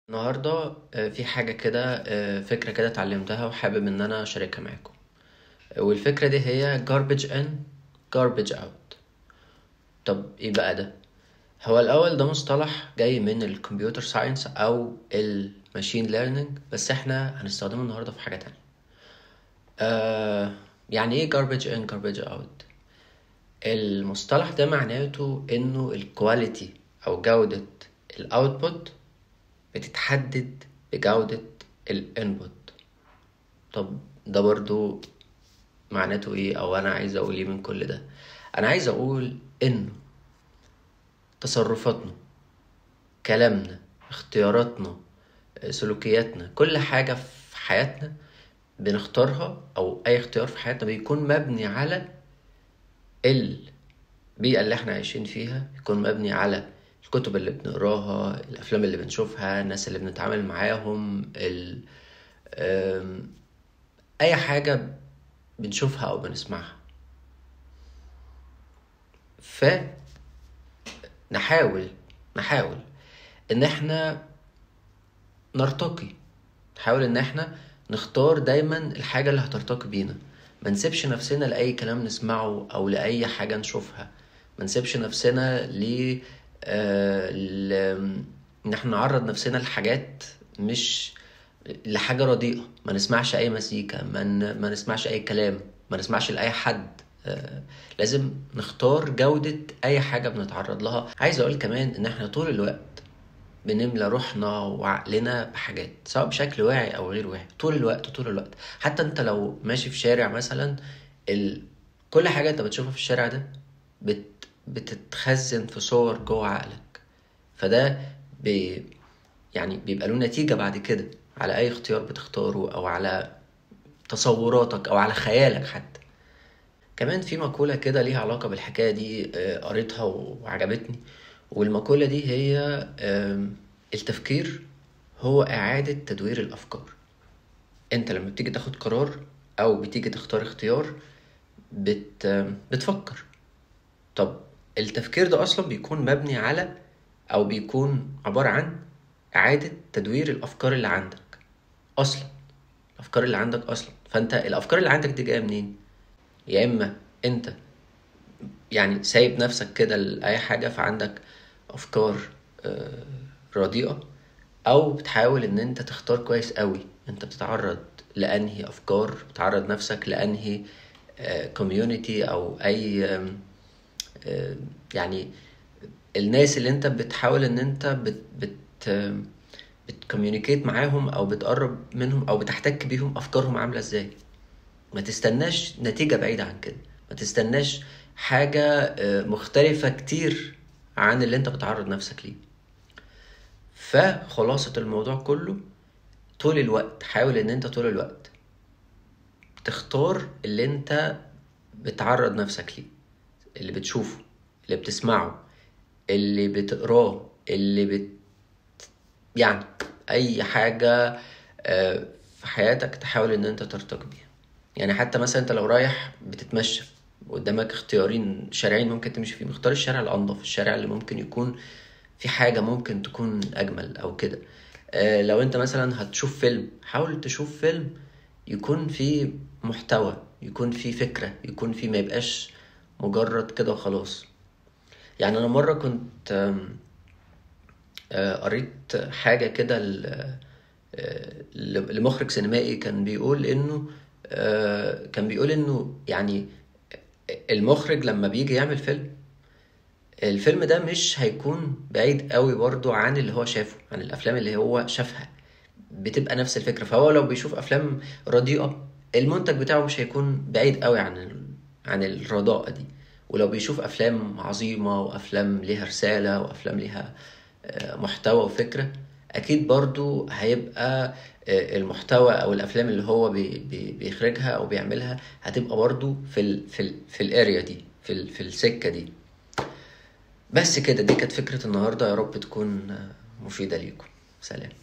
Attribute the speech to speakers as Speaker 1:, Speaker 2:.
Speaker 1: النهاردة آه، في حاجة كده آه، فكرة كده اتعلمتها وحابب إن أنا أشاركها معاكم والفكرة دي هي garbage in garbage out طب إيه بقى ده؟ هو الأول ده مصطلح جاي من الكمبيوتر ساينس أو الماشين ليرنينج بس إحنا هنستخدمه النهاردة في حاجة تانية آه يعني إيه garbage in garbage out؟ المصطلح ده معناته إنه الكواليتي أو جودة الأوتبوت بتتحدد بجودة الانبوت طب ده برضو معناته ايه او انا عايز اقول ايه من كل ده انا عايز اقول انه تصرفاتنا كلامنا اختياراتنا سلوكياتنا كل حاجة في حياتنا بنختارها او اي اختيار في حياتنا بيكون مبني على البيئة اللي احنا عايشين فيها بيكون مبني على الكتب اللي بنقراها الافلام اللي بنشوفها الناس اللي بنتعامل معاهم ال... أم، اي حاجة بنشوفها او بنسمعها ف نحاول نحاول ان احنا نرتقي نحاول ان احنا نختار دايما الحاجة اللي هترتقي بينا ما نسيبش نفسنا لأي كلام نسمعه أو لأي حاجة نشوفها ما نسيبش نفسنا ل آه، ل- إن احنا نعرض نفسنا لحاجات مش لحاجة رديئة ما نسمعش أي مزيكا ما, ن... ما نسمعش أي كلام ما نسمعش لأي حد آه، لازم نختار جودة أي حاجة بنتعرض لها عايز أقول كمان إن احنا طول الوقت بنملى روحنا وعقلنا بحاجات سواء بشكل واعي او غير واعي طول الوقت طول الوقت حتى انت لو ماشي في شارع مثلا ال... كل حاجه انت بتشوفها في الشارع ده بت... بتتخزن في صور جوه عقلك فده بي... يعني بيبقى له نتيجه بعد كده على اي اختيار بتختاره او على تصوراتك او على خيالك حتى كمان في مقولة كده ليها علاقة بالحكاية دي آه، قريتها وعجبتني والمقولة دي هي آم، التفكير هو إعادة تدوير الأفكار أنت لما بتيجي تاخد قرار أو بتيجي تختار اختيار بت آم، بتفكر طب التفكير ده أصلا بيكون مبني على أو بيكون عبارة عن إعادة تدوير الأفكار اللي عندك أصلا الأفكار اللي عندك أصلا فأنت الأفكار اللي عندك دي جاية منين؟ يا اما انت يعني سايب نفسك كده لاي حاجه فعندك افكار آه، رديئه او بتحاول ان انت تختار كويس قوي انت بتتعرض لانهي افكار بتعرض نفسك لانهي كوميونتي او اي آم، آم، يعني الناس اللي انت بتحاول ان انت بت بت آم، بتكوميونيكيت معاهم او بتقرب منهم او بتحتك بيهم افكارهم عامله ازاي ما تستناش نتيجة بعيدة عن كده ما تستناش حاجة آه، مختلفة كتير عن اللي انت بتعرض نفسك ليه فخلاصة الموضوع كله طول الوقت حاول ان انت طول الوقت تختار اللي انت بتعرض نفسك ليه اللي بتشوفه اللي بتسمعه اللي بتقراه اللي بت يعني اي حاجة آه، في حياتك تحاول ان انت ترتقي بيها يعني حتى مثلا انت لو رايح بتتمشى قدامك اختيارين شارعين ممكن تمشي فيهم اختار الشارع الانظف الشارع اللي ممكن يكون في حاجة ممكن تكون اجمل او كده آه لو انت مثلا هتشوف فيلم حاول تشوف فيلم يكون فيه محتوى يكون فيه فكرة يكون فيه ما يبقاش مجرد كده وخلاص يعني انا مرة كنت آم، آه، قريت حاجة كده ل- آه، لمخرج سينمائي كان بيقول انه آه، كان بيقول انه يعني المخرج لما بيجي يعمل فيلم الفيلم ده مش هيكون بعيد قوي برضو عن اللي هو شافه عن الافلام اللي هو شافها بتبقى نفس الفكرة فهو لو بيشوف افلام رديئة المنتج بتاعه مش هيكون بعيد قوي عن ال... عن الرداءة دي ولو بيشوف افلام عظيمة وافلام ليها رسالة وافلام ليها آه، محتوى وفكرة اكيد برضو هيبقى آه، المحتوى او الافلام اللي هو بي بي بيخرجها او بيعملها هتبقى برضو في ال في ال في الاريا دي في ال في السكة دي بس كده دي كانت فكرة النهاردة يا رب تكون آه، مفيدة ليكم سلام